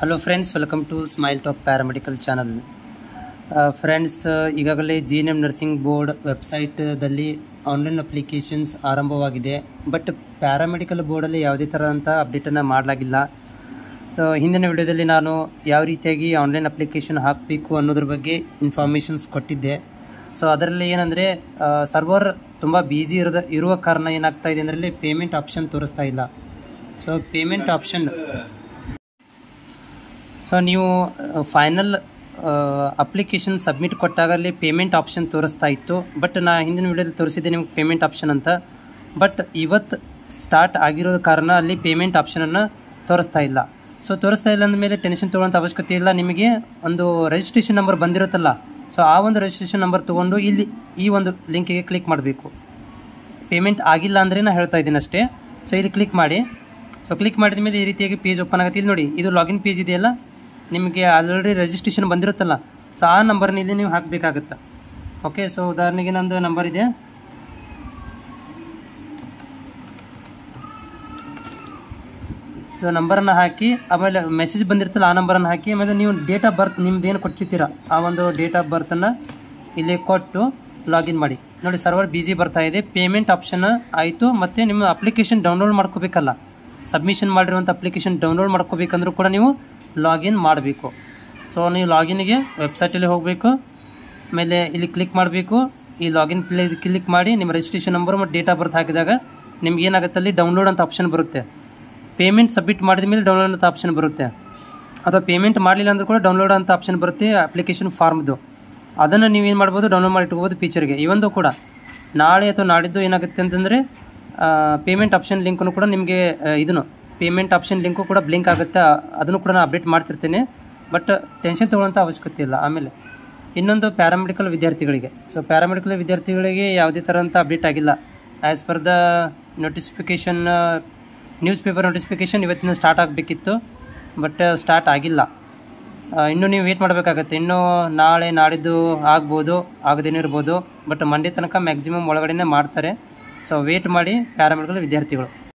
hello friends welcome to smile top paramedical channel friends ಈಗಾಗಲೇ G N M nursing board ವೆಬ್ಸೈಟ್ದಲ್ಲಿ online applications ಆರಂಭವಾಗಿದೆ but paramedical ಬೋರ್ಡಲ್ಲಿ ಯಾವುದೇ ಥರದಂಥ ಅಪ್ಡೇಟನ್ನು ಮಾಡಲಾಗಿಲ್ಲ ಸೊ, ಹಿಂದಿನ ವಿಡಿಯೋದಲ್ಲಿ ನಾನು ಯಾವ ರೀತಿಯಾಗಿ ಆನ್ಲೈನ್ ಅಪ್ಲಿಕೇಶನ್ ಹಾಕಬೇಕು ಅನ್ನೋದ್ರ ಬಗ್ಗೆ ಇನ್ಫಾರ್ಮೇಷನ್ಸ್ ಕೊಟ್ಟಿದ್ದೆ ಸೊ ಅದರಲ್ಲಿ ಏನಂದರೆ ಸರ್ವರ್ ತುಂಬ ಬ್ಯುಸಿ ಇರೋದ ಇರುವ ಕಾರಣ ಏನಾಗ್ತಾ ಇದೆ ಅಂದರೆ ಪೇಮೆಂಟ್ ಆಪ್ಷನ್ ತೋರಿಸ್ತಾ ಇಲ್ಲ ಸೊ ಪೇಮೆಂಟ್ ಆಪ್ಷನ್ ಸೊ ನೀವು ಫೈನಲ್ ಅಪ್ಲಿಕೇಶನ್ ಸಬ್ಮಿಟ್ ಕೊಟ್ಟಾಗಲ್ಲಿ ಪೇಮೆಂಟ್ ಆಪ್ಷನ್ ತೋರಿಸ್ತಾ ಇತ್ತು ಬಟ್ ನಾ ಹಿಂದಿನ ವಿಡಿಯೋದಲ್ಲಿ ತೋರಿಸಿದ್ದೆ ನಿಮ್ಗೆ ಪೇಮೆಂಟ್ ಆಪ್ಷನ್ ಅಂತ ಬಟ್ ಇವತ್ತು ಸ್ಟಾರ್ಟ್ ಆಗಿರೋ ಕಾರಣ ಅಲ್ಲಿ ಪೇಮೆಂಟ್ ಆಪ್ಷನನ್ನು ತೋರಿಸ್ತಾ ಇಲ್ಲ ಸೊ ತೋರಿಸ್ತಾ ಇಲ್ಲ ಅಂದಮೇಲೆ ಟೆನ್ಷನ್ ತೊಗೊಳ್ಳೋಂಥ ಅವಶ್ಯಕತೆ ಇಲ್ಲ ನಿಮಗೆ ಒಂದು ರಿಜಿಸ್ಟ್ರೇಷನ್ ನಂಬರ್ ಬಂದಿರುತ್ತಲ್ಲ ಸೊ ಆ ಒಂದು ರಿಜಿಸ್ಟ್ರೇಷನ್ ನಂಬರ್ ತೊಗೊಂಡು ಇಲ್ಲಿ ಈ ಒಂದು ಲಿಂಕಿಗೆ ಕ್ಲಿಕ್ ಮಾಡಬೇಕು ಪೇಮೆಂಟ್ ಆಗಿಲ್ಲ ಅಂದರೆ ನಾ ಹೇಳ್ತಾ ಇದ್ದೀನಿ ಅಷ್ಟೇ ಸೊ ಇಲ್ಲಿ ಕ್ಲಿಕ್ ಮಾಡಿ ಸೊ ಕ್ಲಿಕ್ ಮಾಡಿದ ಮೇಲೆ ಈ ರೀತಿಯಾಗಿ ಪೇಜ್ ಓಪನ್ ಆಗುತ್ತೆ ಇಲ್ಲಿ ನೋಡಿ ಇದು ಲಾಗಿನ್ ಪೇಜ್ ಇದೆಯಲ್ಲ ನಿಮಗೆ ಆಲ್ರೆಡಿ ರಿಜಿಸ್ಟ್ರೇಷನ್ ಬಂದಿರುತ್ತಲ್ಲ ಸೊ ಆ ನಂಬರ್ನ ಇಲ್ಲಿ ನೀವು ಹಾಕಬೇಕಾಗುತ್ತೆ ಓಕೆ ಸೊ ಉದಾಹರಣೆಗೆ ನಂದು ನಂಬರ್ ಇದೆ ಸೊ ನಂಬರನ್ನು ಹಾಕಿ ಆಮೇಲೆ ಮೆಸೇಜ್ ಬಂದಿರ್ತಲ್ಲ ಆ ನಂಬರನ್ನು ಹಾಕಿ ಆಮೇಲೆ ನೀವು ಡೇಟ್ ಆಫ್ ಬರ್ತ್ ನಿಮ್ದು ಏನು ಕೊಟ್ಟಿರ್ತೀರ ಆ ಒಂದು ಡೇಟ್ ಆಫ್ ಬರ್ತನ್ನು ಇಲ್ಲಿ ಕೊಟ್ಟು ಲಾಗಿನ್ ಮಾಡಿ ನೋಡಿ ಸರ್ವರ್ ಬಿಸಿ ಬರ್ತಾ ಇದೆ ಪೇಮೆಂಟ್ ಆಪ್ಷನ್ ಆಯಿತು ಮತ್ತು ನಿಮ್ಮ ಅಪ್ಲಿಕೇಶನ್ ಡೌನ್ಲೋಡ್ ಮಾಡ್ಕೋಬೇಕಲ್ಲ ಸಬ್ಮಿಷನ್ ಮಾಡಿರುವಂಥ ಅಪ್ಲಿಕೇಶನ್ ಡೌನ್ಲೋಡ್ ಮಾಡ್ಕೋಬೇಕಂದ್ರೂ ಕೂಡ ನೀವು ಲಾಗಿನ್ ಮಾಡಬೇಕು ಸೊ ನೀವು ಲಾಗಿನ್ಗೆ ವೆಬ್ಸೈಟಲ್ಲಿ ಹೋಗಬೇಕು ಆಮೇಲೆ ಇಲ್ಲಿ ಕ್ಲಿಕ್ ಮಾಡಬೇಕು ಈ ಲಾಗಿನ್ ಪ್ಲೇಸ್ ಕ್ಲಿಕ್ ಮಾಡಿ ನಿಮ್ಮ ರಿಜಿಸ್ಟ್ರೇಷನ್ ನಂಬರ್ ಮತ್ತು ಡೇಟ್ ಆಫ್ ಬರ್ತ್ ಹಾಕಿದಾಗ ನಿಮ್ಗೆ ಏನಾಗುತ್ತೆ ಅಲ್ಲಿ ಡೌನ್ಲೋಡ್ ಅಂತ ಆಪ್ಷನ್ ಬರುತ್ತೆ ಪೇಮೆಂಟ್ ಸಬ್ಮಿಟ್ ಮಾಡಿದ ಮೇಲೆ ಡೌನ್ಲೋಡ್ ಅಂತ ಆಪ್ಷನ್ ಬರುತ್ತೆ ಅಥವಾ ಪೇಮೆಂಟ್ ಮಾಡಲಿಲ್ಲ ಅಂದ್ರೂ ಕೂಡ ಡೌನ್ಲೋಡ್ ಅಂತ ಆಪ್ಷನ್ ಬರುತ್ತೆ ಅಪ್ಲಿಕೇಶನ್ ಫಾರ್ಮ್ದು ಅದನ್ನು ನೀವು ಏನು ಮಾಡ್ಬೋದು ಡೌನ್ಲೋಡ್ ಮಾಡಿ ಇಟ್ಕೋಬೋದು ಫೀಚರ್ಗೆ ಇವಂದು ಕೂಡ ನಾಳೆ ಅಥವಾ ನಾಡಿದ್ದು ಏನಾಗುತ್ತೆ ಅಂತಂದರೆ ಪೇಮೆಂಟ್ ಆಪ್ಷನ್ ಲಿಂಕನ್ನು ಕೂಡ ನಿಮಗೆ ಇದನ್ನು ಪೇಮೆಂಟ್ ಆಪ್ಷನ್ ಲಿಂಕು ಕೂಡ ಬ್ಲಿಂಕ್ ಆಗುತ್ತೆ ಅದನ್ನು ಕೂಡ ನಾನು ಅಪ್ಡೇಟ್ ಮಾಡ್ತಿರ್ತೀನಿ ಬಟ್ ಟೆನ್ಷನ್ ತೊಗೊಳ್ಳೋಂಥ ಅವಶ್ಯಕತೆ ಇಲ್ಲ ಆಮೇಲೆ ಇನ್ನೊಂದು ಪ್ಯಾರಾಮೆಡಿಕಲ್ ವಿದ್ಯಾರ್ಥಿಗಳಿಗೆ ಸೊ ಪ್ಯಾರಾಮೆಡಿಕಲ್ ವಿದ್ಯಾರ್ಥಿಗಳಿಗೆ ಯಾವುದೇ ಥರಂಥ ಅಪ್ಡೇಟ್ ಆಗಿಲ್ಲ as per the notification news paper notification ಇವತ್ತಿನ ಸ್ಟಾರ್ಟ್ ಆಗಬೇಕಿತ್ತು ಬಟ್ ಸ್ಟಾರ್ಟ್ ಆಗಿಲ್ಲ ಆ, ಇನ್ನು ನೀವು ವೇಟ್ ಮಾಡಬೇಕಾಗತ್ತೆ ಇನ್ನು ನಾಳೆ ನಾಡಿದ್ದು ಆಗ್ಬೋದು ಆಗದೇನೂ ಇರ್ಬೋದು ಬಟ್ ಮಂಡೇ ತನಕ ಮ್ಯಾಕ್ಸಿಮಮ್ ಒಳಗಡೆನೇ ಮಾಡ್ತಾರೆ ಸೊ ವೇಟ್ ಮಾಡಿ ಪ್ಯಾರಾಮೆಡಿಕಲ್ ವಿದ್ಯಾರ್ಥಿಗಳು